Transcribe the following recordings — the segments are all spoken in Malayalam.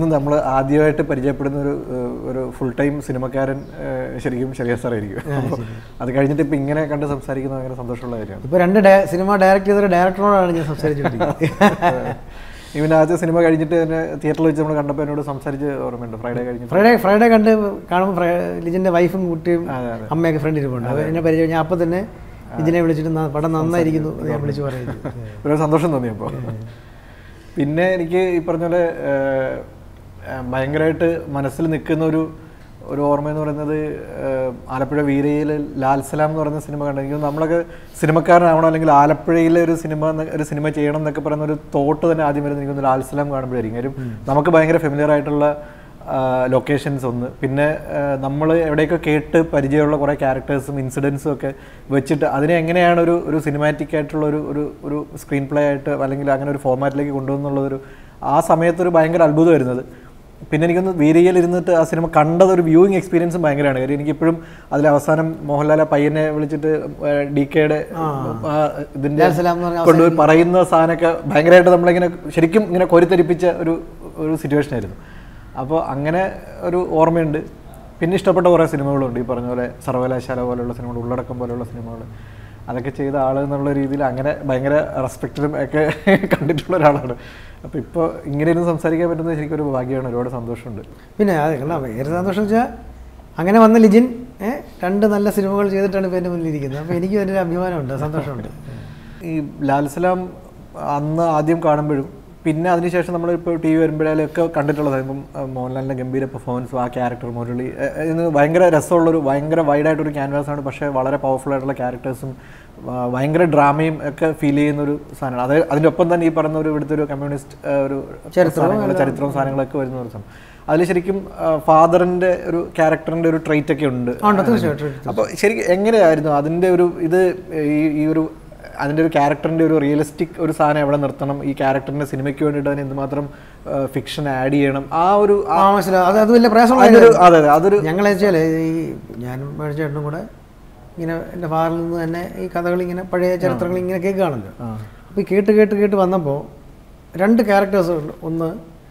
എനിക്കൊന്ന് നമ്മൾ ആദ്യമായിട്ട് പരിചയപ്പെടുന്ന ഒരു ഏഹ്, ഒരു ഫുൾ ടൈം സിനിമക്കാരൻ ഏഹ്, ശരിക്കും ശരിയാ സാറായിരിക്കും അപ്പോൾ അത് കഴിഞ്ഞിട്ട് ഇപ്പം ഇങ്ങനെ കണ്ട് സംസാരിക്കുന്നത് ഭയങ്കര സന്തോഷമുള്ള കാര്യമാണ് ഇപ്പോൾ രണ്ട് ഡയ- സിനിമ ഡയറക്റ്റ് ചെയ്തൊരു ഡയറക്ടറോടാണ് ഞാൻ സംസാരിച്ചുകൊണ്ടിരിക്കുന്നത് ഇവൻ ആദ്യ സിനിമ കഴിഞ്ഞിട്ട് തന്നെ തിയേറ്ററിൽ വെച്ച് നമ്മൾ കണ്ടപ്പോൾ എന്നോട് സംസാരിച്ച് ഓർമ്മയുണ്ട് ഫ്രൈഡേ കഴിഞ്ഞിട്ട് ഫ്രൈഡേ ഫ്രൈഡേ കണ്ട് കാണുമ്പോൾ ഫ്രൈ ലിജിൻ്റെ വൈഫും കുട്ടിയും അതെ, അതെ. അമ്മയൊക്കെ ഫ്രണ്ട് ഇരിപ്പുണ്ട് അപ്പോൾ എന്നെ പരിചയം ഞാൻ അപ്പം തന്നെ ലിജിനെ വിളിച്ചിട്ട് "ന- പടം നന്നായിരിക്കുന്നു എന്ന് ഞാൻ വിളിച്ച് പറയുന്നു ഒരു സന്തോഷം തോന്നി അപ്പോൾ പിന്നെ എനിക്ക് ഈ പറഞ്ഞ പോലെ ഏഹ്, ഏഹ്, ഭയങ്കരമായിട്ട് മനസ്സിൽ നിൽക്കുന്ന ഒരു ഒരു ഓർമ്മ എന്ന് പറയുന്നത് ഏഹ്, ആലപ്പുഴ വീരയിൽ ലാൽ സലാം എന്ന് പറയുന്ന സിനിമ കണ്ടു എനിക്ക് തോന്നുന്നു നമ്മളൊക്കെ സിനിമക്കാരനാവണം അല്ലെങ്കിൽ ആലപ്പുഴയിലെ ഒരു സിനിമ എന്ന് ഒരു സിനിമ ചെയ്യണം എന്നൊക്കെ പറയുന്ന ഒരു തോട്ട് തന്നെ ആദ്യം വരുന്നത് എനിക്ക് തോന്നുന്നു ലാൽ സലാം കാണുമ്പോഴായിരിക്കും കാര്യം നമുക്ക് ഭയങ്കര ഫെമിലിയർ ആയിട്ടുള്ള ലൊക്കേഷൻസ് ഒന്ന് പിന്നെ നമ്മൾ എവിടെയൊക്കെ കേട്ട് പരിചയമുള്ള കുറേ ക്യാരക്ടേഴ്സും ഇൻസിഡൻസും ഒക്കെ വെച്ചിട്ട് അതിനെ എങ്ങനെയാണ് ഒരു ഒരു സിനിമാറ്റിക് ആയിട്ടുള്ള ഒരു ഒരു ഒരു സ്ക്രീൻ പ്ലേ ആയിട്ട് അല്ലെങ്കിൽ അങ്ങനെ ഒരു ഫോമാറ്റിലേക്ക് കൊണ്ടുവന്നുള്ളതൊരു ആ സമയത്ത് ഒരു ഭയങ്കര അത്ഭുതം വരുന്നത് പിന്നെ എനിക്കൊന്ന് വീരയിൽ ഇരുന്നിട്ട് ആ സിനിമ കണ്ടത് ഒരു വ്യൂയിങ് എക്സ്പീരിയൻസും ഭയങ്കരമാണ് കാര്യം എനിക്ക് ഇപ്പോഴും അതിൽ അവസാനം മോഹൻലാൽ ആ പയ്യനെ വിളിച്ചിട്ട് ഡി കെയുടെ ഇതിന്റെ ലാൽ സലാം എന്ന് പറഞ്ഞ കൊണ്ടുപോയി പറയുന്ന സാധനമൊക്കെ ഭയങ്കരമായിട്ട് നമ്മളിങ്ങനെ ശരിക്കും ഇങ്ങനെ കോരിത്തരിപ്പിച്ച ഒരു ഒരു സിറ്റുവേഷൻ ആയിരുന്നു അപ്പോൾ അങ്ങനെ ഒരു ഓർമ്മയുണ്ട് പിന്നെ ഇഷ്ടപ്പെട്ട കുറേ സിനിമകളുണ്ട് ഈ പറഞ്ഞ പോലെ സർവകലാശാല പോലെയുള്ള സിനിമകൾ ഉള്ളടക്കം പോലെയുള്ള സിനിമകൾ അതൊക്കെ ചെയ്ത ആൾ എന്നുള്ള രീതിയിൽ അങ്ങനെ ഭയങ്കര റെസ്പെക്റ്റിലും ഒക്കെ കണ്ടിട്ടുള്ള ഒരാളാണ് അപ്പോൾ ഇപ്പോൾ ഇങ്ങനെയൊന്നും സംസാരിക്കാൻ പറ്റുന്നത് ശരിക്കും ഒരു ഭാഗ്യമാണ് ഒരുപാട് സന്തോഷമുണ്ട് പിന്നെ അത് കണ്ടാ ഭയങ്കര സന്തോഷം വെച്ചാൽ അങ്ങനെ വന്ന ലിജിൻ ഏ, രണ്ട് നല്ല സിനിമകൾ ചെയ്തിട്ടാണ് ഇപ്പോൾ എൻ്റെ മുന്നിലിരിക്കുന്നത് അപ്പോൾ എനിക്ക് അതിൻ്റെ ഒരു അഭിമാനമുണ്ട് സന്തോഷമുണ്ട് ഈ ലാൽസലാം അന്ന് ആദ്യം കാണുമ്പോഴും പിന്നെ അതിനുശേഷം നമ്മൾ ഇപ്പോൾ ടി വി വരുമ്പോഴൊക്കെ കണ്ടിട്ടുള്ളത് ഇപ്പം അഹ് മോഹൻലാലിൻ്റെ ഗംഭീര പെർഫോമൻസും ആ ക്യാരക്ടർ മുരളി അഹ് ഇന്ന് ഭയങ്കര രസമുള്ളൊരു ഭയങ്കര വൈഡായിട്ടൊരു ക്യാൻവാസാണ് പക്ഷേ വളരെ പവർഫുൾ ആയിട്ടുള്ള ക്യാരക്ടേഴ്സും ഭയങ്കര ഡ്രാമയും ഒക്കെ ഫീൽ ചെയ്യുന്ന ഒരു സാധനമാണ് അത് അതിൻ്റെ ഒപ്പം തന്നെ ഈ പറഞ്ഞ ഒരു ഇവിടുത്തെ ഒരു കമ്മ്യൂണിസ്റ്റ് ഒരു സാധനങ്ങൾ ചരിത്രവും സാധനങ്ങളൊക്കെ വരുന്ന ഒരു സാധനം അതിൽ ശരിക്കും ഫാദറിൻ്റെ ഒരു ക്യാരക്ടറിൻ്റെ ഒരു ട്രൈറ്റ് ഒക്കെ ഉണ്ട് ഉണ്ട് തീർച്ചയായിട്ടും അപ്പോൾ ശരിക്കും എങ്ങനെയായിരുന്നു അതിൻ്റെ ഒരു ഇത് ഈ ഈ ഒരു അതിൻ്റെ ഒരു ക്യാരക്ടറിൻ്റെ ഒരു റിയലിസ്റ്റിക് ഒരു സാധനം എവിടെ നിർത്തണം ഈ ക്യാരക്ടറിൻ്റെ സിനിമയ്ക്ക് വേണ്ടിയിട്ട് അതിന് എന്തുമാത്രം ഫിക്ഷൻ ആഡ് ചെയ്യണം ആ ഒരു ആ- ആ മനസ്സിലാവും അത് അത് വലിയ പ്രയാസമുള്ള അതിനൊരു അതെ അതെ അതൊരു ഞങ്ങൾ വെച്ചാൽ ഈ ഞാനും മേടിച്ചേട്ടനും കൂടെ ഇങ്ങനെ എൻ്റെ ഫാറിൽ നിന്ന് തന്നെ ഈ കഥകൾ ഇങ്ങനെ പഴയ ചരിത്രങ്ങൾ ഇങ്ങനെ കേൾക്കുകയാണല്ലോ അപ്പോൾ ഈ കേട്ട് കേട്ട് കേട്ട് വന്നപ്പോൾ രണ്ട് ക്യാരക്ടേഴ്സ് ഉണ്ട് ഒന്ന്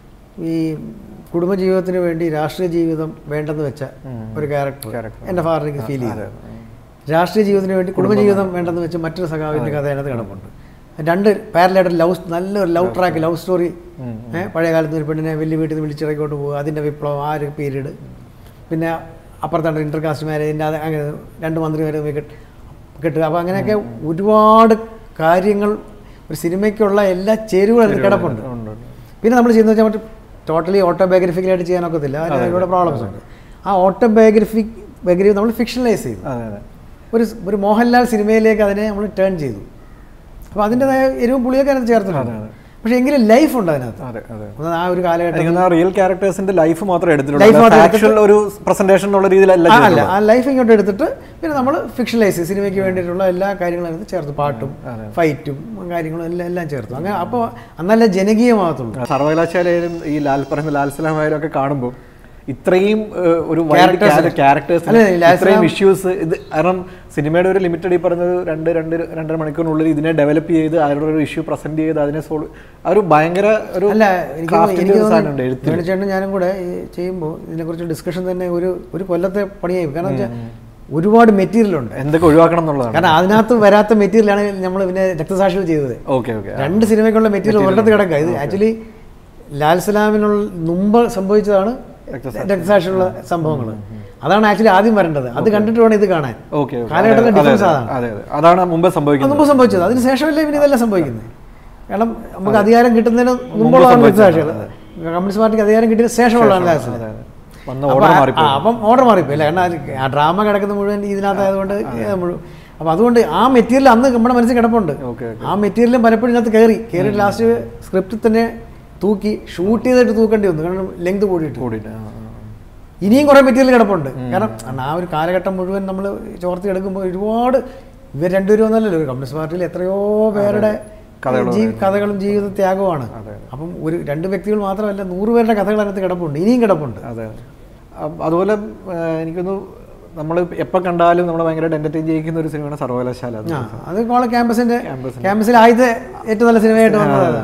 ഈ കുടുംബജീവിതത്തിന് വേണ്ടി രാഷ്ട്രീയ ജീവിതം വേണ്ടെന്ന് വെച്ച ഒരു ക്യാരക്ടർ എൻ്റെ ഫാറിലേക്ക് ഫീൽ ചെയ്തു രാഷ്ട്രീയ ജീവിതത്തിന് വേണ്ടി കുടുംബജീവിതം വേണ്ടെന്ന് വെച്ച് മറ്റൊരു സഖാവിൻ്റെ കഥ അതിനകത്ത് കിടപ്പുണ്ട് രണ്ട് പാരലായിട്ട് ലവ് നല്ലൊരു ലവ് ട്രാക്ക് ലവ് സ്റ്റോറി പഴയ കാലത്ത് ഒരു പെണ്ണിനെ വലിയ വീട്ടിൽ നിന്ന് വിളിച്ചിറക്കിക്കൊണ്ട് പോകുക അതിൻ്റെ വിപ്ലവം ആ ഒരു പീരീഡ് പിന്നെ അപ്പുറത്താണ് ഇന്റർ കാസ്റ്റ് മാരേജിൻ്റെ അത് അങ്ങനെ രണ്ട് മന്ത്രിമാരെ കിട്ടുക അപ്പോൾ അങ്ങനെയൊക്കെ ഒരുപാട് കാര്യങ്ങൾ ഒരു സിനിമയ്ക്കുള്ള എല്ലാ ചേരുവകളും അതിൽ കിടപ്പുണ്ട് ഉണ്ട്, ഉണ്ട്. പിന്നെ നമ്മൾ ചെയ്യുന്നത് വെച്ചാൽ മറ്റു ടോട്ടലി ഓട്ടോബയോഗ്രഫിക്കലായിട്ട് ചെയ്യാനൊക്കത്തില്ല അതിന് ഒരുപാട് പ്രോബ്ലംസ് ഉണ്ട് ആ ഓട്ടോബയോഗ്രഫി ബയോഗ്രഫി നമ്മൾ ഫിക്ഷണലൈസ് ചെയ്തു അതെ അതെ ഒരു ഒരു മോഹൻലാൽ സിനിമയിലേക്ക് അതിനെ നമ്മൾ ടേൺ ചെയ്തു അപ്പോൾ അതിൻ്റെതായ എരിവും പുളിയൊക്കെ അതിനകത്ത് ചേർത്തിട്ടുണ്ട് പക്ഷേ എങ്കിലും ലൈഫ് ഉണ്ട് അതിനകത്ത് അതെ അതെ ഒന്ന് ആ ഒരു കാലഘട്ടം എനിക്ക് തോന്നുന്നു ആ റിയൽ ക്യാരക്ടേഴ്സിന്റെ ലൈഫ് മാത്രമേ Life എടുത്തിട്ടുള്ളൂ മാത്രമേ ആക്ച്വൽ ഒരു പ്രസന്റേഷൻ എന്നുള്ള രീതിയിലല്ല ആ, അല്ല ചെയ്തിട്ടുള്ളത്. ആ ലൈഫ് ഇങ്ങോട്ട് എടുത്തിട്ട് പിന്നെ നമ്മൾ ഫിക്ഷണലൈസ് ചെയ്ത് സിനിമയ്ക്ക് വേണ്ടിയിട്ടുള്ള എല്ലാ കാര്യങ്ങളും അതിനകത്ത് ചേർത്ത് പാട്ടും ഫൈറ്റും കാര്യങ്ങളും എല്ലാം എല്ലാം ചേർത്തു അങ്ങനെ അപ്പോൾ അന്നല്ല ജനകീയമാകത്തുള്ളൂ സർവകലാശാലയിലും ഈ ലാൽ പറയുന്ന ലാൽ സലാം ആയാലും ഒക്കെ കാണുമ്പോൾ ഇത്രയും ഏഹ്, ഒരു Characters. ക്യാരക്ടേഴ്സ് അല്ല, ലാൽ ഇത്രയും ഇഷ്യൂസ് ഇത് കാരണം സിനിമയുടെ ഒരു ലിമിറ്റഡ് ഈ പറഞ്ഞത് രണ്ട് രണ്ട് രണ്ടര മണിക്കൂറിനുള്ളിൽ ഇതിനെ ഡെവലപ്പ് ചെയ്ത് അതിനുള്ള ഒരു ഇഷ്യൂ പ്രസന്റ് ചെയ്ത് അതിനെ സോൾവ് ആ ഒരു ഭയങ്കര ഒരു അല്ല എനിക്ക് craft ന്റെ എനിക്ക് ഒരു സാധനമുണ്ട് എഴുത്തിൽ മേടിച്ചേട്ടനും ഞാനും കൂടെ ഈ ചെയ്യുമ്പോൾ ഇതിനെക്കുറിച്ച് ഡിസ്കഷൻ തന്നെ ഒരു ഒരു കൊല്ലത്തെ പണിയായി കാരണം വെച്ചാൽ ഒരുപാട് മെറ്റീരിയൽ ഉണ്ട് എന്തൊക്കെ ഒഴിവാക്കണം എന്നുള്ളതാണ് കാരണം അതിനകത്ത് വരാത്ത മെറ്റീരിയലാണ് നമ്മൾ പിന്നെ രക്തസാക്ഷികൾ ചെയ്തത് ഓക്കെ ഓക്കെ രണ്ട് സിനിമയ്ക്കുള്ള മെറ്റീരിയൽ ഒരിടത്ത് കിടക്കുക ഇത് ആക്ച്വലി ലാൽ സലാമിനുള്ള മുമ്പ് സംഭവിച്ചതാണ് രക്തസാക്ഷിയുള്ള സംഭവങ്ങൾ അതാണ് ആക്ച്വലി ആദ്യം വരേണ്ടത് അത് കണ്ടിട്ട് വേണം ഇത് കാണാൻ ഓക്കെ കാലഘട്ടത്തിലെ ഡിഫറൻസ് അതാണ് അതെ അതെ അതാണ് മുമ്പ് അത് സംഭവിക്കുന്നത് മുമ്പ് സംഭവിച്ചത് അതിന് ശേഷമല്ലേ പിന്നെ ഇതെല്ലാം സംഭവിക്കുന്നത് കാരണം നമുക്ക് അധികാരം കിട്ടുന്നതിന് മുമ്പുള്ളതാണ് രക്തസാക്ഷികൾ കമ്മ്യൂണിസ്റ്റ് പാർട്ടിക്ക് അധികാരം കിട്ടിയതിന് ശേഷമുള്ളതാണ് ലാൽ സലാം അതെ അതെ വന്ന അപ്പൊ ഓർഡർ ആ- മാറി ആ, അപ്പം ഓർഡർ മാറിപ്പോയി അല്ലേ കാരണം അത് ആ ഡ്രാമ കിടക്കുന്ന മുഴുവൻ ഇതിനകത്തായതുകൊണ്ട് മുഴുവൻ അപ്പോൾ അതുകൊണ്ട് ആ മെറ്റീരിയൽ അന്ന് നമ്മുടെ മനസ്സിൽ കിടപ്പുണ്ട് ഓക്കെ ആ മെറ്റീരിയലും പലപ്പോഴും ഇതിനകത്ത് കയറി കയറി ലാസ്റ്റ് സ്ക്രിപ്റ്റിൽ തന്നെ തൂക്കി ഷൂട്ട് ചെയ്തിട്ട് തൂക്കേണ്ടി വന്നു കാരണം ലെങ്ത് കൂടിയിട്ട് കൂടിയിട്ട് ആ, ആ. ഇനിയും കുറേ മെറ്റീരിയൽ കിടപ്പുണ്ട് കാരണം ആ ഒരു കാലഘട്ടം മുഴുവൻ നമ്മൾ ചോർത്തി എടുക്കുമ്പോൾ ഒരുപാട് ഇവർ രണ്ടുപേരും ഒന്നല്ലല്ലോ ഒരു കമ്മ്യൂണിസ്റ്റ് പാർട്ടിയിൽ എത്രയോ പേരുടെ ജീ- കഥകളും ജീവിത ത്യാഗവുമാണ് അപ്പം ഒരു രണ്ട് വ്യക്തികൾ മാത്രമല്ല നൂറ് പേരുടെ കഥകൾ അതിനകത്ത് കിടപ്പുണ്ട് ഇനിയും കിടപ്പുണ്ട് അതെ അ- അതുപോലെ ആ, എനിക്കൊന്ന് നമ്മൾ എപ്പോൾ കണ്ടാലും നമ്മളെ ഭയങ്കരമായിട്ട് എൻ്റർടൈൻ ചെയ്യിക്കുന്ന ഒരു സിനിമയാണ് സർവകലാശാല അത്. ആ അത് കോള ക്യാമ്പസിന്റെ ക്യാമ്പസിൽ ആദ്യത്തെ ഏറ്റവും നല്ല സിനിമയായിട്ട് വന്നത് അതാണ്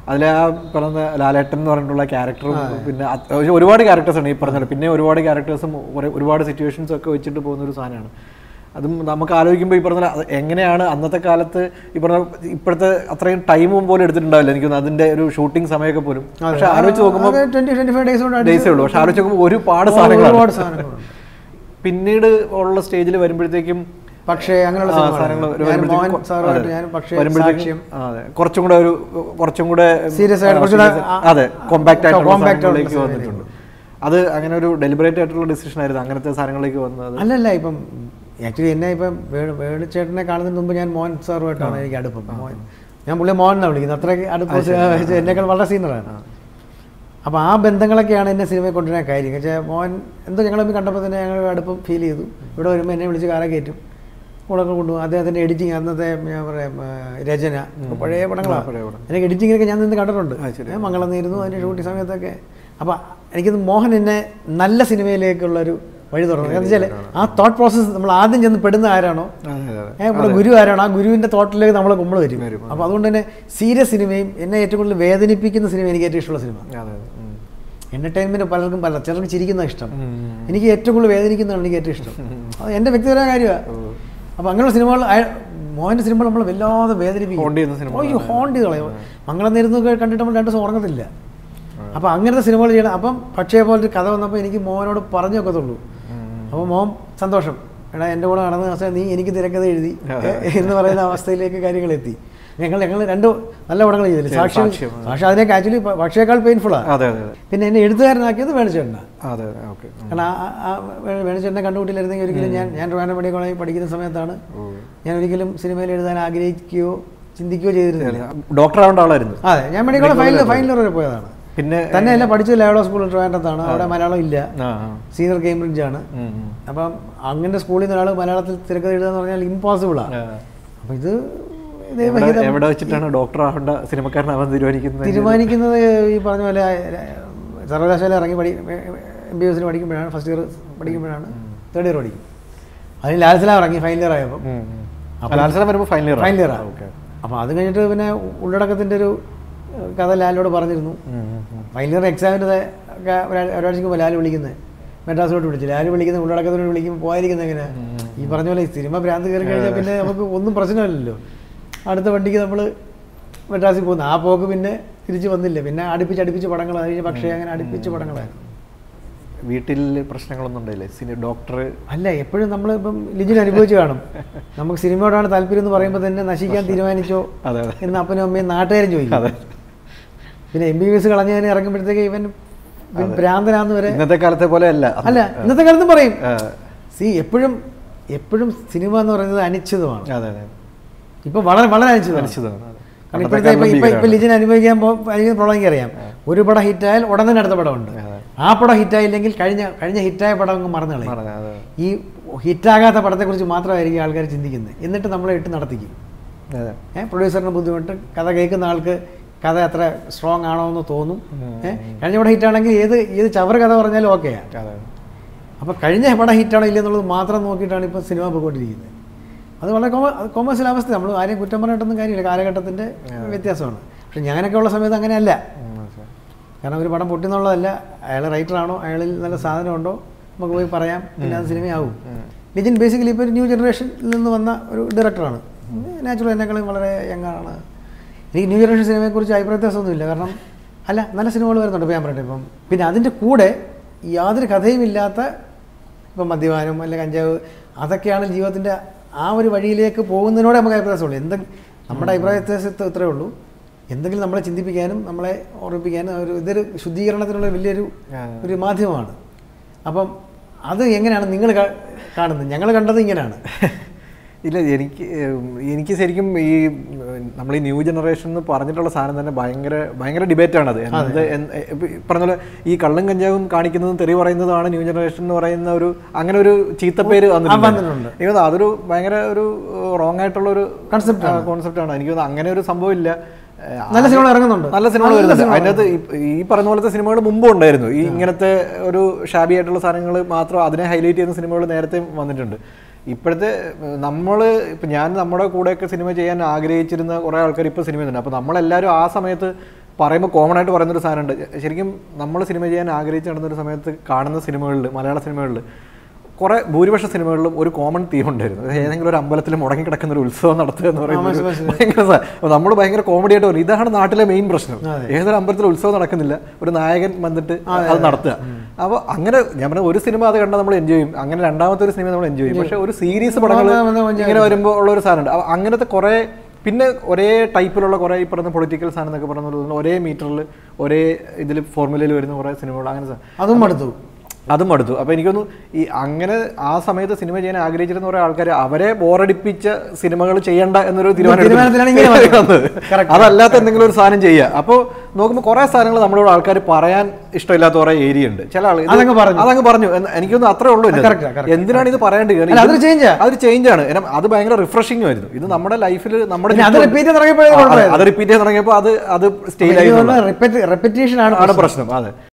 അതിലെ ആ പറഞ്ഞ ലാലേട്ടൻ എന്ന് പറഞ്ഞിട്ടുള്ള ക്യാരക്ടറും പിന്നെ അത് ഒരു- ഒരുപാട് ക്യാരക്ടേഴ്സ് ആണ് ഈ പറഞ്ഞത് പിന്നെ ഒരുപാട് ക്യാരക്ടേഴ്സും ഒരുപാട് സിറ്റുവേഷൻസ് ഒക്കെ വെച്ചിട്ട് പോകുന്ന ഒരു സാധനമാണ് അതും നമുക്ക് ആലോചിക്കുമ്പോൾ ഈ പറഞ്ഞ പോലെ അത് എങ്ങനെയാണ് അന്നത്തെ കാലത്ത് ഈ പറഞ്ഞ ഇപ്പോഴത്തെ അത്രയും ടൈമും പോലും എടുത്തിട്ടുണ്ടാവില്ല എനിക്ക് തോന്നുന്നു അതിന്റെ ഒരു ഷൂട്ടിംഗ് സമയമൊക്കെ പോലും പക്ഷെ ആലോചിച്ച് നോക്കുമ്പോൾ ട്വന്റി ട്വന്റി ഫൈവ് ഡേയ്സ് കൊണ്ട് ഡേയ്സേ ഉള്ളൂ പക്ഷെ ആലോചിച്ച് നോക്കുമ്പോൾ ഒരുപാട് സാധനങ്ങളാണ് ഒരുപാട് സാധനങ്ങളുണ്ട് പിന്നീട് ഉള്ള സ്റ്റേജിൽ വരുമ്പോഴത്തേക്കും പക്ഷേ അങ്ങനെയുള്ള ആ, സിനിമകളാണ്. സാധനങ്ങൾ ഒരു ഞാൻ വരുമ്പോഴത്തേക്കും മോഹൻ സാറുമായിട്ട് അതെ. ഞാൻ പക്ഷേ വരുമ്പോഴത്തേക്കും സാക്ഷ്യം ആ, അതെ കുറച്ചും കൂടെ ഒരു കുറച്ചും കൂടെ Serious ആയിട്ട് ആ, കുറച്ചുകൂടെ serious- ആ- അതെ കോമ്പാക്ട് ആയിട്ടുള്ള compact ആയിട്ടുള്ള സാധനങ്ങളിലേക്ക് സിനിമയിലേക്ക് വന്നിട്ടുണ്ട് അത് അങ്ങനെ ഒരു ഡെലിബറേറ്റ് ആയിട്ടുള്ള ഡിസിഷൻ ആയിരുന്നു അങ്ങനത്തെ സാധനങ്ങളിലേക്ക് വന്നത് അല്ലല്ല ഇപ്പം ആക്ച്വലി എന്നെ ഇപ്പം വേണു വേണുചേട്ടനെ കാണുന്നതിന് മുമ്പ് ഞാൻ മോഹൻ സാറുമായിട്ടാണ് എനിക്ക് അടുപ്പം മോഹൻ ഞാൻ പുള്ളിയെ മോഹൻ എന്നാണ് വിളിക്കുന്നത് അത്രയ്ക്ക് അടുപ്പം എന്നേക്കാൾ വളരെ സീനിയറാണ് അപ്പോൾ ആ ബന്ധങ്ങളൊക്കെയാണ് എന്നെ സിനിമയിൽ കൊണ്ടുവരാൻ കാര്യം വെച്ചാൽ മോഹൻ എന്തോ ഞങ്ങൾ തമ്മിൽ കണ്ടപ്പോൾ തന്നെ ഞങ്ങൾ അടുപ്പം ഫീൽ ചെയ്തു ഇവിടെ വരുമ്പോൾ എന്നെ വിളിച്ച് കാറെ കയറ്റും കൂടെ കൊണ്ടുപോകും അദ്ദേഹത്തിൻ്റെ എഡിറ്റിങ് അന്നത്തെ ഞാൻ പറയാം ആ, രചന പഴയ പടങ്ങളാണ് പഴയ പടം. എനിക്ക് എഡിറ്റിങ്ങിനൊക്കെ ഞാൻ നിന്ന് കണ്ടിട്ടുണ്ട് ആ, ശരി. ഞാൻ മംഗളം നേരുന്നു അതിൻ്റെ ഷൂട്ടിംഗ് സമയത്തൊക്കെ അപ്പോൾ എനിക്കത് മോഹൻ എന്നെ നല്ല സിനിമയിലേക്കുള്ളൊരു വഴി തുറന്നു കാരണം വെച്ചാൽ ആ തോട്ട് പ്രോസസ്സ് നമ്മൾ ആദ്യം ചെന്ന് പെടുന്ന ആരാണോ അതെ, അതെ. ഏ, നമ്മുടെ ഗുരു ആരാണോ ആ ഗുരുവിൻ്റെ തോട്ടിലേക്ക് നമ്മൾ നമ്മൾ വരും വരും, അപ്പോൾ അതുകൊണ്ട് തന്നെ സീരിയസ് സിനിമയും എന്നെ ഏറ്റവും കൂടുതൽ വേദനിപ്പിക്കുന്ന സിനിമ എനിക്ക് ഏറ്റവും ഇഷ്ടമുള്ള സിനിമ അതെ, അതെ. ഉം. എൻ്റർടൈൻമെൻറ്റ് പലർക്കും പല ചിലർക്ക് ചിരിക്കുന്ന ഇഷ്ടം ഉം. എനിക്ക് ഏറ്റവും കൂടുതൽ വേദനിക്കുന്നതാണ് എനിക്ക് ഏറ്റവും ഇഷ്ടം അത് എൻ്റെ വ്യക്തിപരമായ കാര്യമാണ് അപ്പോൾ അങ്ങനെയുള്ള സിനിമകൾ അയ- മോഹൻ്റെ സിനിമകൾ നമ്മൾ വല്ലാതെ വേദനിപ്പിക്കും Haunt ചെയ്യുന്ന സിനിമകളാണ്. അയ്യോ ഹോണ്ട് ചെയ്ത് കളയും മംഗളം നേരുന്നൊക്കെ കണ്ടിട്ട് നമ്മൾ രണ്ട് ദിവസം ഉറങ്ങത്തില്ല അപ്പോൾ അങ്ങനത്തെ സിനിമകൾ ചെയ്യണം അപ്പം പക്ഷേ പോലൊരു കഥ വന്നപ്പോൾ എനിക്ക് മോഹനോട് പറഞ്ഞു വെക്കത്തുള്ളൂ അപ്പോൾ മോൻ സന്തോഷം എടാ എൻ്റെ കൂടെ നടന്ന അവസ്ഥ നീ എനിക്ക് തിരക്കഥ എഴുതി എന്ന് പറയുന്ന അവസ്ഥയിലേക്ക് കാര്യങ്ങൾ എത്തി ഞങ്ങൾ ഞങ്ങൾ രണ്ട് നല്ല പടങ്ങൾ ചെയ്തില്ലേ സാക്ഷ്യം സാക്ഷ്യം, സാക്ഷി അതിനേക്ക് ആക്ച്വലി പക്ഷേക്കാൾ പെയിൻഫുള്ളാണ് അതെ അതെ അതെ പിന്നെ എന്നെ എഴുത്തുകാരനാക്കിയത് വേണിച്ചേട്ടനാണ് അതെ അതെ ഓക്കെ കാരണം ആ- ആ- ആ വേ- വേണുചേട്ടനെ കണ്ടുകൂട്ടിയില്ലായിരുന്നെങ്കിൽ ഒരിക്കലും ഞാൻ ഞാൻ ട്രിവാൻഡ്രം മെഡിക്കൽ കോളേജിൽ പഠിക്കുന്ന സമയത്താണ് ഞാൻ ഒരിക്കലും സിനിമയിൽ എഴുതാൻ ആഗ്രഹിക്കുകയോ ചിന്തിക്കുകയോ ചെയ്തിരുന്നില്ല ഡോക്ടർ ആവേണ്ട ആളായിരുന്നു അതെ ഞാൻ മെഡിക്കൽ കോളേജ് ഫൈനൽ ഫൈനൽ വരെ പോയതാണ് പിന്നെ തന്നെയല്ല പഠിച്ചത് ലേവഡോ സ്കൂൾ ട്രിവാൻഡ്രത്താണ് അവിടെ മലയാളം ഇല്ല ആ ആ. സീനിയർ കേംബ്രിഡ്ജ് ആണ് ഉം, ഉം. അപ്പം അങ്ങനത്തെ സ്കൂളിൽ നിന്ന് ഒരാൾ മലയാളത്തിൽ തിരക്കഥ എഴുതുക എന്ന് പറഞ്ഞാൽ ഇമ്പോസിബിളാണ് ആ. അപ്പം ഇത് എവിടെ ദൈവഹിതം എവിടെ വെച്ചിട്ടാണ് ഡോക്ടർ ആവേണ്ട സിനിമക്കാരനാവാൻ തീരുമാനിക്കുന്നത് തീരുമാനിക്കുന്നത് ഈ പറഞ്ഞ പോലെ സർവകലാശാല ഇറങ്ങി പഠി എം ബി എസിന് പഠിക്കുമ്പോഴാണ് ഫസ്റ്റ് ഇയർ പഠിക്കുമ്പോഴാണ് തേർഡ് ഇയർ പഠിക്കും അതിന് ലാൽസല ഇറങ്ങി ഫൈനൽ ഇയർ ആയപ്പോൾ ഉം, ഉം. ആ, ലാൽസനം വരുമ്പോൾ final year final year okay അപ്പോൾ അത് കഴിഞ്ഞിട്ട് പിന്നെ ഉള്ളടക്കത്തിൻ്റെ ഒരു ഏഹ്, കഥ ലാലിനോട് പറഞ്ഞിരുന്നു ഫൈനൽ ഇയർ എക്സാമിൻ്റെ ഒക്കെ ഒരാ- ഒരാഴ്ചക്ക് മുമ്പ് ലാൽ വിളിക്കുന്നത് മെഡ്രാസിലോട്ട് വിളിച്ചു ലാൽ വിളിക്കുന്ന ഉള്ളടക്കത്തിനോട് വിളിക്കുമ്പോൾ പോയിരിക്കുന്നത് എങ്ങനെ ഈ പറഞ്ഞ പോലെ ഈ സിനിമ ഭ്രാന്ത് കയറി കഴിഞ്ഞാൽ പിന്നെ നമുക്ക് ഒന്നും പ്രശ്നമില്ലല്ലോ അടുത്ത വണ്ടിക്ക് നമ്മൾ മെഡ്രാസിൽ പോകുന്നു ആ പോക്ക് പിന്നെ തിരിച്ച് വന്നില്ല പിന്നെ അടുപ്പിച്ച് അടുപ്പിച്ച് പടങ്ങളായി പക്ഷേ അങ്ങനെ അടുപ്പിച്ച് പടങ്ങളായിരുന്നു വീട്ടിൽ പ്രശ്നങ്ങളൊന്നും ഉണ്ടായില്ലേ സിനി ഡോക്ടർ അല്ല എപ്പോഴും നമ്മൾ ഇപ്പം ലിജിൻ അനുഭവിച്ച് കാണും നമുക്ക് സിനിമയോടാണ് താല്പര്യം എന്ന് പറയുമ്പോൾ തന്നെ നശിക്കാൻ തീരുമാനിച്ചോ അതെ അതെ എന്ന് അപ്പനും അമ്മയും നാട്ടുകാരും ചോദിക്കും അതെ പിന്നെ എം ബി ബി എസ് കളഞ്ഞതിന് ഇറങ്ങുമ്പോഴത്തേക്ക് ഇവൻ ഇവൻ ഭ്രാന്തനാന്ന് വരെ ഇന്നത്തെ കാലത്തെ പോലെ അല്ല അല്ല ഇന്നത്തെ കാലത്തും പറയും ആ, സി എപ്പോഴും എപ്പോഴും സിനിമ എന്ന് പറയുന്നത് അനിശ്ചിതമാണ് അതെ അതെ ഇപ്പൊ വളരെ വളരെ അനിശ്ചിതമാണ് അനിശ്ചിതമാണ്, അതെ. കാരണം ഇപ്പോഴത്തെ ഇപ്പൊ ഇപ്പൊ ഇപ്പൊ ലിജിൻ അനുഭവിക്കാൻ പ്രോബ്ലം എനിക്കറിയാം ഒരു പടം ഹിറ്റായാൽ ഉടൻ തന്നെ അടുത്ത പടമുണ്ട് അതെ. ആ പടം ഹിറ്റായില്ലെങ്കിൽ കഴിഞ്ഞ കഴിഞ്ഞ ഹിറ്റായ പടം അങ്ങ് മറന്നു കളയും അതെ, അതെ. ഈ ഹിറ്റാകാത്ത പടത്തെക്കുറിച്ച് മാത്രമായിരിക്കും ആൾക്കാർ ചിന്തിക്കുന്നത് എന്നിട്ട് നമ്മളെ ഇട്ട് നടത്തിക്കും അതെ. ഏഹ് പ്രൊഡ്യൂസറിന് ബുദ്ധിമുട്ട് കഥ കേൾക്കുന്ന ആൾക്ക് കഥ അത്ര സ്ട്രോങ് ആണോ എന്ന് തോന്നും ഏഹ് കഴിഞ്ഞ പടം ഹിറ്റാണെങ്കിൽ ഏത് ഏത് ചവറ് കഥ പറഞ്ഞാലും ഓക്കെയാണ് അതെ. അപ്പോൾ കഴിഞ്ഞ പടം ഹിറ്റാണോ ഇല്ലെന്നുള്ളത് മാത്രം നോക്കിയിട്ടാണ് ഇപ്പോൾ സിനിമ പോയിക്കൊണ്ടിരിക്കുന്നത് അത് വളരെ കോമ കൊമേഴ്സ്യൽ അവസ്ഥ നമ്മൾ ആരെയും കുറ്റം പറഞ്ഞിട്ടൊന്നും കാര്യമില്ല കാലഘട്ടത്തിൻ്റെ വ്യത്യാസമാണ് പക്ഷെ ഞാനൊക്കെ ഉള്ള സമയത്ത് അങ്ങനെയല്ല ഉം, മനസ്സിലായി. കാരണം ഒരു പടം പൊട്ടുന്നുള്ളതല്ല അയാൾ റൈറ്ററാണോ അയാളിൽ നല്ല സാധനമുണ്ടോ നമുക്ക് പോയി പറയാം പിന്നെ അത് സിനിമയാവും ലിജിൻ ബേസിക്കലി ഇപ്പോൾ ഒരു ന്യൂ ജനറേഷനിൽ നിന്ന് വന്ന ഒരു ഡയറക്ടറാണ് നാച്ചുറൽ എന്നെക്കാളും വളരെ യങ്ങാണ് എനിക്ക് ന്യൂ ജനറേഷൻ സിനിമയെക്കുറിച്ച് അഭിപ്രായ വ്യത്യാസമൊന്നുമില്ല കാരണം അല്ല നല്ല സിനിമകൾ വരുന്നുണ്ട് ഇപ്പോൾ ഞാൻ പറയട്ടെ ഇപ്പം പിന്നെ അതിൻ്റെ കൂടെ യാതൊരു കഥയും ഇല്ലാത്ത ഇപ്പം മദ്യപാനം അല്ലെങ്കിൽ കഞ്ചാവ് അതൊക്കെയാണ് ജീവിതത്തിൻ്റെ ആ ഒരു വഴിയിലേക്ക് പോകുന്നതിനോട് നമുക്ക് അഭിപ്രായ വ്യത്യാസമുള്ളൂ എന്തെങ്കിലും നമ്മുടെ അഭിപ്രായ വ്യത്യാസത്തെ ഇത്രയേ ഉള്ളൂ എന്തെങ്കിലും നമ്മളെ ചിന്തിപ്പിക്കാനും നമ്മളെ ഓർമ്മിപ്പിക്കാനും ഒരു ഇതൊരു ശുദ്ധീകരണത്തിനുള്ള വലിയൊരു ആ. ഒരു മാധ്യമമാണ് അപ്പം അത് എങ്ങനെയാണ് നിങ്ങൾ കാണുന്നത് ഞങ്ങൾ കണ്ടത് ഇങ്ങനെയാണ് ഇല്ല എനിക്ക് ഉം, എനിക്ക് ശരിക്കും ഈ നമ്മൾ ഈ ന്യൂ ജനറേഷൻ എന്ന് പറഞ്ഞിട്ടുള്ള സാധനം തന്നെ ഭയങ്കര ഭയങ്കര ഡിബേറ്റ് ആണ് അത് എന്ത് എന്ത് ഇപ്പൊ ഈ പറഞ്ഞ പോലെ ഈ കള്ളും കഞ്ചാവും കാണിക്കുന്നതും തെറി പറയുന്നതാണ് ന്യൂ ജനറേഷൻ എന്ന് പറയുന്ന ഒരു അങ്ങനെ ഒരു ചീത്തപ്പേര് വന്നിട്ടുണ്ട്. വന്നിട്ടുണ്ട് എനിക്ക് തോന്നുന്നു അതൊരു ഭയങ്കര ഒരു റോങ് ആയിട്ടുള്ള ഒരു Concept കോൺസെപ്റ്റ് ആണ് എനിക്ക് തോന്നുന്നു അങ്ങനെ ഒരു സംഭവം ഇല്ല ഏഹ്, നല്ല സിനിമകൾ ഇറങ്ങുന്നുണ്ട് നല്ല സിനിമകൾ വരുന്നുണ്ട് അതിനകത്ത് ഈ- ഈ പറഞ്ഞ പോലത്തെ സിനിമകൾ മുമ്പും ഉണ്ടായിരുന്നു ഈ ഇങ്ങനത്തെ ഒരു ഷാബി ആയിട്ടുള്ള സാധനങ്ങൾ മാത്രം അതിനെ ഹൈലൈറ്റ് ചെയ്യുന്ന സിനിമകൾ നേരത്തെ വന്നിട്ടുണ്ട് ഇപ്പോഴത്തെ നമ്മൾ ഇപ്പം ഞാൻ നമ്മുടെ കൂടെയൊക്കെ സിനിമ ചെയ്യാൻ ആഗ്രഹിച്ചിരുന്ന കുറേ ആൾക്കാർ ഇപ്പോൾ സിനിമ ചെയ്യുന്നുണ്ട് അപ്പോൾ നമ്മളെല്ലാവരും ആ സമയത്ത് പറയുമ്പോൾ കോമൺ ആയിട്ട് പറയുന്നൊരു സാധനമുണ്ട് ശരിക്കും നമ്മൾ സിനിമ ചെയ്യാൻ ആഗ്രഹിച്ച് നടന്നൊരു സമയത്ത് കാണുന്ന സിനിമകളിൽ മലയാള സിനിമകളിൽ കുറെ ഭൂരിപക്ഷ സിനിമകളിലും ഒരു കോമൺ തീം ഉണ്ടായിരുന്നു അതായത് ഏതെങ്കിലും ഒരു അമ്പലത്തിൽ മുടങ്ങി കിടക്കുന്ന ഒരു ഉത്സവം നടത്തുക എന്ന് പറയുന്നത് ഒരു ഭയങ്കര നമ്മൾ ഭയങ്കര കോമഡി ആയിട്ട് പറയും ഇതാണ് നാട്ടിലെ മെയിൻ പ്രശ്നം ഏതൊരു അമ്പലത്തിൽ ഉത്സവം നടക്കുന്നില്ല ഒരു നായകൻ വന്നിട്ട് അത് നടത്തുക അപ്പോൾ അങ്ങനെ ഞാൻ പറഞ്ഞ ഒരു സിനിമ അത് കണ്ടാൽ നമ്മൾ എൻജോയ് ചെയ്യും അങ്ങനെ രണ്ടാമത്തെ ഒരു സിനിമ നമ്മൾ എൻജോയ് ചെയ്യും പക്ഷേ ഒരു സീരീസ് പടങ്ങൾ ഇങ്ങനെ വരുമ്പോൾ ഉള്ള ഒരു സാധനമുണ്ട് അപ്പൊ അങ്ങനത്തെ കുറേ പിന്നെ ഒരേ ടൈപ്പിലുള്ള കുറേ ഈ പറഞ്ഞ പൊളിറ്റിക്കൽ സാധനം എന്നൊക്കെ പറഞ്ഞ പോലെ ഒരേ മീറ്ററിൽ ഒരേ ഇതിൽ ഫോർമുലയിൽ വരുന്ന കുറേ സിനിമകൾ അങ്ങനെ സാ- അതും മടുത്തു അതും അടുത്തു അപ്പൊ എനിക്കൊന്നു ഈ അങ്ങനെ ആ സമയത്ത് സിനിമ ചെയ്യാൻ ആഗ്രഹിച്ചിരുന്ന കുറെ ആൾക്കാർ അവരെ ബോറടിപ്പിച്ച സിനിമകൾ ചെയ്യണ്ട എന്നൊരു തീരുമാനം എടുത്തു. തീരുമാനത്തിലാണ് ഇങ്ങനെ വന്നത്. വന്നത്. അതല്ലാത്ത എന്തെങ്കിലും ഒരു സാധനം ചെയ്യുക അപ്പോൾ നോക്കുമ്പോൾ കുറെ സാധനങ്ങൾ നമ്മളോട് ആൾക്കാർ പറയാൻ ഇഷ്ടമില്ലാത്ത കുറെ ഏരിയ ഉണ്ട് ചില ആൾ അതങ്ങ് പറഞ്ഞു. അതങ്ങ് പറഞ്ഞു എന്ന് എനിക്കൊന്നും അത്രേ ഉള്ളൂ ഇതിനകത്ത്. correct ആ, correct എന്തിനാണ് ഇത് പറയേണ്ടത് കാരണം അല്ല, ഇത് അതൊരു change ആ. അതൊരു ചേഞ്ച് ആണ് കാരണം അത് ഭയങ്കര റിഫ്രഷിംഗ് ആയിരുന്നു ഇത് നമ്മുടെ ലൈഫിൽ നമ്മുടെ പിന്നെ അത് ചുറ്റും- repeat ചെയ്ത് തുടങ്ങിയപ്പോഴേ ആ, അതെ, കുഴപ്പമായത്. അത് റിപ്പീറ്റ് ചെയ്ത് തുടങ്ങിയപ്പോൾ അത് അത് സ്റ്റേജ് ആയി എന്നുള്ളതാണ്. റെപ്പറ്റീഷൻ ആണ് ആണ് പ്രശ്നം അതെ